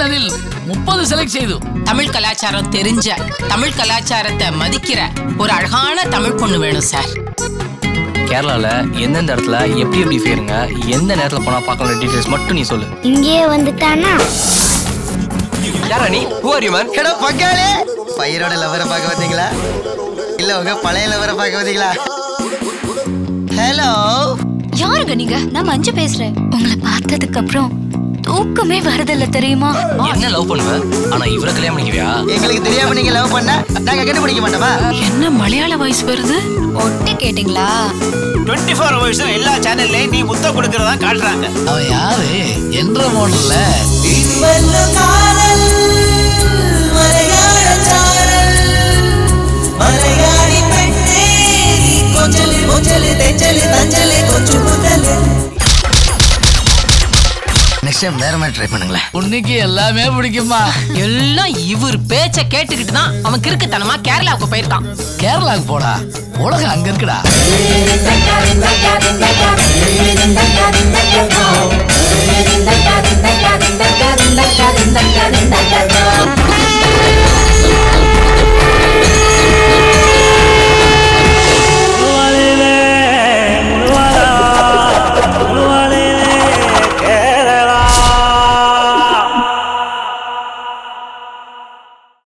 ഇരുപതിൽ മുപ്പത് സെലക്ട് ചെയ്തു தமிழ் கலாச்சாரம் தெரிஞ்ச தமிழ் கலாச்சாரத்தை மதிக்கிற ஒரு அழகான தமிழ் பொண்ணு வேணும் சார் கேரளால எந்தெந்த இடத்துல எப்படி எப்படி ஃபேருங்க எந்த நேரத்துல போனா பார்க்கலாம் டீடைல்ஸ் மட்டும் நீ சொல்லு இங்கேயே வந்துட்டானா யாரா நீ ஹூ ஆர் யூ மேன் எடா பக்காலே பையனோட லவரை பார்க்க வந்தீங்களா இல்ல உங்க பழைய லவரை பார்க்க வந்தீங்களா ஹலோ யாருங்க நீங்க நான் மஞ்சு பேசுறேன் உங்களை பார்த்ததுக்கு அப்புறம் தூக்கமே வரதில்ல தெரியுமா என்ன லவ் பண்ணுவ ஆனா இவரை கல்யாணம் பண்ணிக்குவியா எங்களுக்கு தெரியாம நீங்க லவ் பண்ணா நாங்க கண்டுபிடிக்க மாட்டோமா என்ன மலையாள வாய்ஸ் வருது ஒட்டு கேட்டிங்களா டுவெண்ட்டி ஃபோர் ஹவர்ஸும் எல்லா சேனல்லையும் நீ முத்தம் கொடுக்கறதா காட்டுறாங்க அவன் யாரு என்ற மோடல்ல நெக்ஸ்ட் டைம் வேற மாதிரி ட்ரை பண்ணுங்களேன் உன்னைக்கு எல்லாமே பிடிக்குமா எல்லாம் இவர் பேச்ச கேட்டுக்கிட்டு தான் அவன் கிறுக்குத்தனமா கேரளாவுக்கு போயிருக்கான் கேரளாக்கு போடா உலகம் அங்க இருக்குடா Thank you.